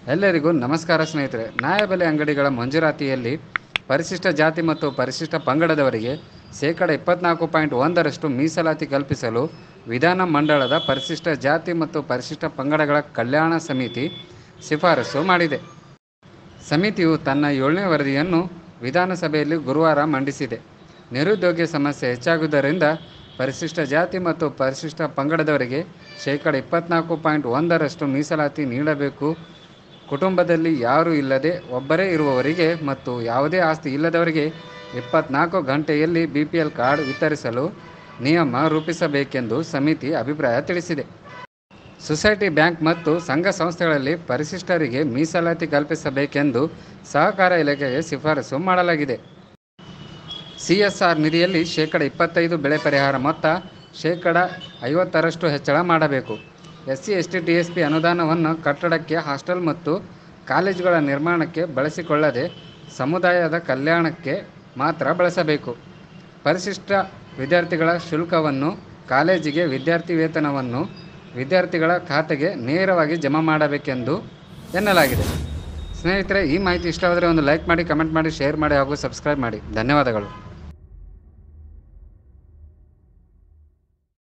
ಎಲ್ಲರಿಗೂ ನಮಸ್ಕಾರ ಸ್ನೇಹಿತರೆ ನ್ಯಾಯಬೆಲೆ ಅಂಗಡಿಗಳ ಮಂಜೂರಾತಿಯಲ್ಲಿ ಪರಿಶಿಷ್ಟ ಜಾತಿ ಮತ್ತು ಪರಿಶಿಷ್ಟ ಪಂಗಡದವರಿಗೆ ಶೇಕಡ ಇಪ್ಪತ್ನಾಲ್ಕು ಪಾಯಿಂಟ್ ಒಂದರಷ್ಟು ಮೀಸಲಾತಿ ಕಲ್ಪಿಸಲು ವಿಧಾನ ಮಂಡಳದ ಪರಿಶಿಷ್ಟ ಜಾತಿ ಮತ್ತು ಪರಿಶಿಷ್ಟ ಪಂಗಡಗಳ ಕಲ್ಯಾಣ ಸಮಿತಿ ಶಿಫಾರಸು ಮಾಡಿದೆ ಸಮಿತಿಯು ತನ್ನ ಏಳನೇ ವರದಿಯನ್ನು ವಿಧಾನಸಭೆಯಲ್ಲಿ ಗುರುವಾರ ಮಂಡಿಸಿದೆ ನಿರುದ್ಯೋಗ ಸಮಸ್ಯೆ ಹೆಚ್ಚಾಗುವುದರಿಂದ ಪರಿಶಿಷ್ಟ ಜಾತಿ ಮತ್ತು ಪರಿಶಿಷ್ಟ ಪಂಗಡದವರಿಗೆ ಶೇಕಡ ಇಪ್ಪತ್ನಾಲ್ಕು ಪಾಯಿಂಟ್ ಒಂದರಷ್ಟು ಮೀಸಲಾತಿ ನೀಡಬೇಕು ಕುಟುಂಬದಲ್ಲಿ ಯಾರೂ ಇಲ್ಲದೆ ಒಬ್ಬರೇ ಇರುವವರಿಗೆ ಮತ್ತು ಯಾವುದೇ ಆಸ್ತಿ ಇಲ್ಲದವರಿಗೆ ಇಪ್ಪತ್ನಾಲ್ಕು ಗಂಟೆಯಲ್ಲಿ ಬಿ ಪಿ ಎಲ್ ಕಾರ್ಡ್ ವಿತರಿಸಲು ನಿಯಮ ರೂಪಿಸಬೇಕೆಂದು ಸಮಿತಿ ಅಭಿಪ್ರಾಯ ತಿಳಿಸಿದೆ ಸೊಸೈಟಿ ಬ್ಯಾಂಕ್ ಮತ್ತು ಸಂಘ ಸಂಸ್ಥೆಗಳಲ್ಲಿ ಪರಿಶಿಷ್ಟರಿಗೆ ಮೀಸಲಾತಿ ಕಲ್ಪಿಸಬೇಕೆಂದು ಸಹಕಾರ ಇಲಾಖೆಗೆ ಶಿಫಾರಸು ಮಾಡಲಾಗಿದೆ ಸಿಎಸ್ಆರ್ ನಿಧಿಯಲ್ಲಿ ಶೇಕಡ ಇಪ್ಪತ್ತೈದು ಬೆಳೆ ಪರಿಹಾರ ಮೊತ್ತ ಶೇಕಡ ಐವತ್ತರಷ್ಟು ಹೆಚ್ಚಳ ಮಾಡಬೇಕು S C S T T S P ಅನುದಾನವನ್ನು ಕಟ್ಟಡಕ್ಕೆ ಹಾಸ್ಟೆಲ್ ಮತ್ತು ಕಾಲೇಜುಗಳ ನಿರ್ಮಾಣಕ್ಕೆ ಬಳಸಿಕೊಳ್ಳದೆ ಸಮುದಾಯದ ಕಲ್ಯಾಣಕ್ಕೆ ಮಾತ್ರ ಬಳಸಬೇಕು ಪರಿಶಿಷ್ಟ ವಿದ್ಯಾರ್ಥಿಗಳ ಶುಲ್ಕವನ್ನು ಕಾಲೇಜಿಗೆ ವಿದ್ಯಾರ್ಥಿ ವೇತನವನ್ನು ವಿದ್ಯಾರ್ಥಿಗಳ ಖಾತೆಗೆ ನೇರವಾಗಿ ಜಮಾ ಮಾಡಬೇಕೆಂದು ಎನ್ನಲಾಗಿದೆ ಸ್ನೇಹಿತರೆ ಈ ಮಾಹಿತಿ ಇಷ್ಟವಾದರೆ ಒಂದು ಲೈಕ್ ಮಾಡಿ ಕಮೆಂಟ್ ಮಾಡಿ ಶೇರ್ ಮಾಡಿ ಹಾಗೂ ಸಬ್ಸ್ಕ್ರೈಬ್ ಮಾಡಿ ಧನ್ಯವಾದಗಳು